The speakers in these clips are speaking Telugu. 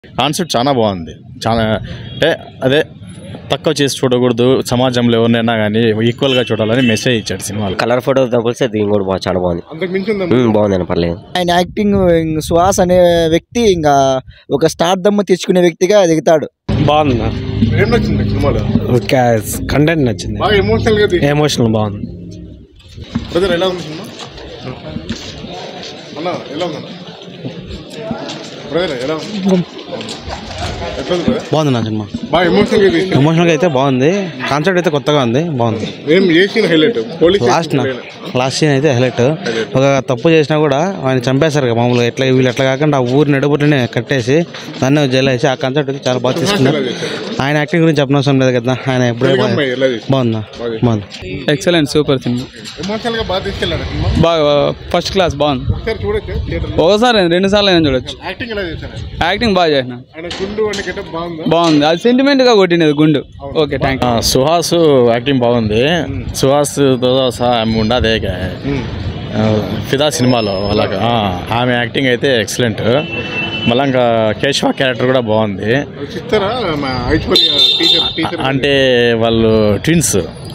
కాన్సెప్ట్ చాలా బాగుంది చాలా అంటే అదే తక్కువ చేసి చూడకూడదు సమాజంలో ఎవరినైనా కానీ ఈక్వల్గా చూడాలని మెసేజ్ ఇచ్చాడు సినిమాలో కలర్ ఫోటో పోలిస్తే దీని కూడా బాగా చాలా బాగుంది అంతకు మించి ఉందా ఉమ్, బాగుంది పర్లేదు ఆయన యాక్టింగ్ ఇంక సుహాస్ అనే వ్యక్తి ఇంకా ఒక స్టార్ దమ్ము తెచ్చుకునే వ్యక్తిగా దిగుతాడు బాగుంది ఏం నచ్చింది సినిమాలో కంటెంట్ నచ్చింది బాగా ఎమోషనల్ గా తీసి ఎమోషనల్ బాగుంది బ్రదర్ ఎలా ఉంది సినిమా అన్న ఎలా ఉంది అన్న బ్రదర్ ఎలా ఉంది ఎట్లా ఉంది brother? బాగుంది నా సినిమా బాగా ఎమోషనల్ గా తీసి ఎమోషనల్గా అయితే బాగుంది కాన్సెప్ట్ అయితే కొత్తగా ఉంది బాగుంది ఏం చేసిన హైలైట్ పోలీస్ లాస్ట్ నా లాస్ట్ సీన్ అయితే హైలైట్ ఒక తప్పు చేసినా కూడా ఆయన చంపేశారు కదా మామూలుగా ఎట్లా వీళ్ళు ఎట్లా కాకుండా ఆ ఊరి నడుపుట్లనే కట్టేసి దాన్ని జైలు వేసి ఆ కాన్సెప్ట్ చాలా బాగా తీసుకున్నారు ఆయన యాక్టింగ్ గురించి చెప్పనవసరం లేదు కదా ఆయన ఎప్పుడే బాగా అమ్మాయి ఎలా చేసి బాగుందా బాగుంది ఎక్సలెంట్ సూపర్ సినిమా ఎమోషనల్ గా బాగా తీసుకెళ్ళాడు సినిమా బాగా ఫస్ట్ క్లాస్ బాగుంది ఒకసారి చూడొచ్చు థియేటర్ ఒకసారి రెండు సార్లు అయినా చూడొచ్చు యాక్టింగ్ ఎలా చేశారు యాక్టింగ్ బాగా చేసిన ఆయన గుండు అని గెటప్ బాగుందా బాగుంది అది సెంటిమెంట్గా కొట్టినది గుండు ఓకే థ్యాంక్ ఆ, సుహాస్ యాక్టింగ్ బాగుంది సుహాస్ సహా ఆమె ఉండదే ఫిదా సినిమాలో వాళ్ళకి ఆ, ఆమె యాక్టింగ్ అయితే ఎక్సలెంట్ మళ్ళీ ఇంకా కేశవ క్యారెక్టర్ కూడా బాగుంది సిస్టరా ఐశ్వర్య టీచర్ టీచర్ అంటే వాళ్ళు ట్విన్స్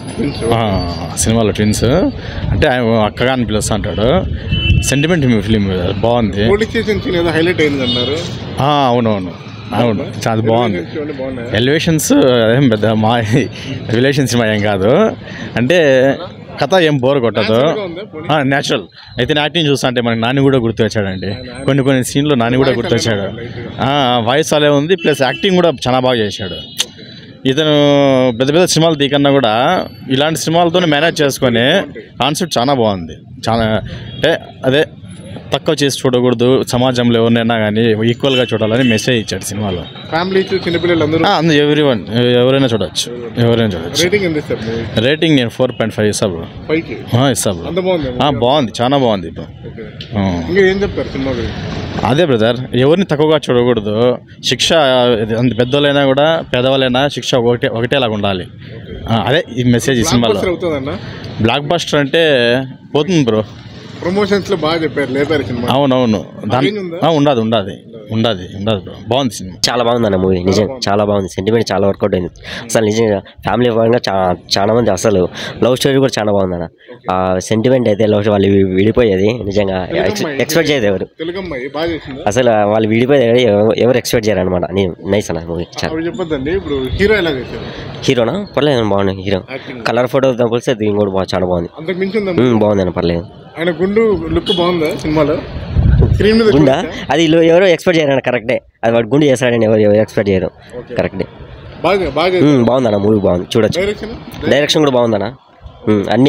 సినిమాలో ట్విన్స్ అంటే ఆయన అక్కగా అని పిలుస్తా అంటాడు సెంటిమెంట్ ఫిలిం బాగుంది పోలీస్ స్టేషన్ సీన్ ఏదో హైలైట్ అయింది అన్నారు ఆ, అవునవును అవును చాలా బాగుంది ఇవన్నీ బాగున్నాయి ఎలివేషన్స్ అదేం పెద్ద మా రిలేషన్ సినిమా ఏం కాదు అంటే కథ ఏం బోర్ కొట్టదు న్యాచురల్ అయితే యాక్టింగ్ చూస్తా అంటే మనకి నాని కూడా గుర్తు వచ్చాడండి కొన్ని కొన్ని సీన్లు నాని కూడా గుర్తు వచ్చాడు వాయిస్ అలే ఉంది ప్లస్ యాక్టింగ్ కూడా చాలా బాగా చేశాడు ఇతను పెద్ద పెద్ద సినిమాలు తీకన్నా కూడా ఇలాంటి సినిమాలతోనే మేనేజ్ చేసుకొని కాన్సెప్ట్ చాలా బాగుంది చాలా అంటే అదే తక్కువ చేసి చూడకూడదు సమాజంలో ఎవరినైనా కానీ ఈక్వల్గా చూడాలని మెసేజ్ ఇచ్చాడు సినిమాలో ఫ్యామిలీస్ చిన్నపిల్లలు అందరూ అందు ఎవ్రీ వన్ ఎవరైనా చూడొచ్చు ఎవరైనా చూడొచ్చు రేటింగ్ ఎంత ఇస్తారు మూవీ రేటింగ్ నేను ఫోర్ పాయింట్ ఫైవ్ ఇస్తా బ్రో పైకి ఆ, ఇస్తా బ్రో అంత బాగుంది ఆ, బాగుంది చాలా బాగుంది బ్రో ఓకే ఆ. ఇంకా ఏం చెప్తారు సినిమా గురించి అదే బ్రదర్ ఎవరిని తక్కువగా చూడకూడదు శిక్ష ఇది అంత పెద్దోళ్ళైనా కూడా పేదవాళ్ళైనా శిక్ష ఒకటే ఒకటేలాగా ఉండాలి ఆ, అదే ఈ మెసేజ్ ఈ సినిమాలో బ్లాక్ అవుతుందన్న బ్లాక్ బస్టర్ అంటే పోతుంది బ్రో ప్రమోషన్స్ లో బాగా చెప్పారు లేపారు సినిమా అవునవును దాని Range ఉందా? ఆ, ఉండదు ఉండదు ఉండదు ఉండదు బ్రో బాగుంది సినిమా చాలా బాగుంది అన్న మూవీ నిజం చాలా బాగుంది సెంటిమెంట్ చాలా వర్కౌట్ అయింది అసలు నిజంగా ఫ్యామిలీ పరంగా చా చాలా మంది అసలు లవ్ స్టోరీ కూడా చాలా బాగుంది అన్న ఆ సెంటిమెంట్ అయితే లవ్ వాళ్ళు వి- విడిపోయేది నిజంగా ఎక్స్పెక్ట్ చేయదు ఎవరు తెలుగు అమ్మాయి బాగా చేసిందా అసలు వాళ్ళు విడిపోయేది ఎవరు- ఎవరు ఎక్స్పెక్ట్ చేయరు అనమాట నైస్ అన్న మూవీ చాలా అవి చెప్పొద్దండి ఇప్పుడు హీరో ఎలా చేశారు హీరోనా పర్లేదు బాగుంది హీరో యాక్టింగ్ కలర్ ఫోటో పోలిస్తే దీని కూడా బాగా చాలా బాగుంది అంతకు మించి ఉందా ఉమ్, బాగుంది అన్న పర్లేదు ఆయన గుండు లుక్ బాగుందా సినిమాలో స్క్రీన్ మీద గుండా చూడొచ్చా? అది లో- ఎవరు ఎక్స్పెక్ట్ చేయరు అన్న కరెక్టే అది వాడు గుండు చేస్తాడని ఎవరు ఎవరు ఎక్స్పెక్ట్ చేయరు కరెక్టే బాగా బాగా ఉమ్, బాగుందన్న మూవీ బాగుంది చూడొచ్చు డైరెక్షన్ డైరెక్షన్ కూడా బాగుందన్న ఉమ్, అన్నీ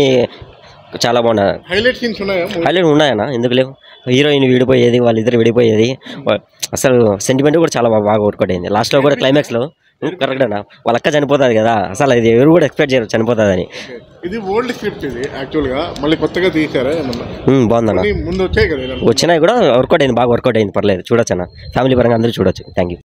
చాలా బాగున్నా హైలైట్ సీన్స్ ఉన్నాయా హైలైట్ ఉన్నాయన్న ఎందుకు లేవు హీరోయిన్ విడిపోయేది వాళ్ళిద్దరు విడిపోయేది వా- అసలు సెంటిమెంట్ కూడా చాలా బాగా బాగా వర్కౌట్ అయింది లాస్ట్లో కూడా క్లైమాక్స్లో కరెక్ట్ అన్న వాళ్ళ అక్క చనిపోతుంది కదా అసలు ఇది ఎవరు కూడా ఎక్స్పెక్ట్ చేయరు చనిపోతుందని ఇది ఓల్డ్ స్క్రిప్ట్ ఇది యాక్చువల్ గా మళ్ళీ కొత్తగా తీసారా ఏమన్నా ఉమ్, బాగుందన్న కొన్ని ముందు వచ్చాయి కదా ఇలా. వచ్చినా కూడా వర్కౌట్ అయింది బాగా వర్కౌట్ అయింది పర్లేదు చూడొచ్చు అన్న ఫ్యామిలీ పరంగా అందరూ చూడొచ్చు థ్యాంక్ యూ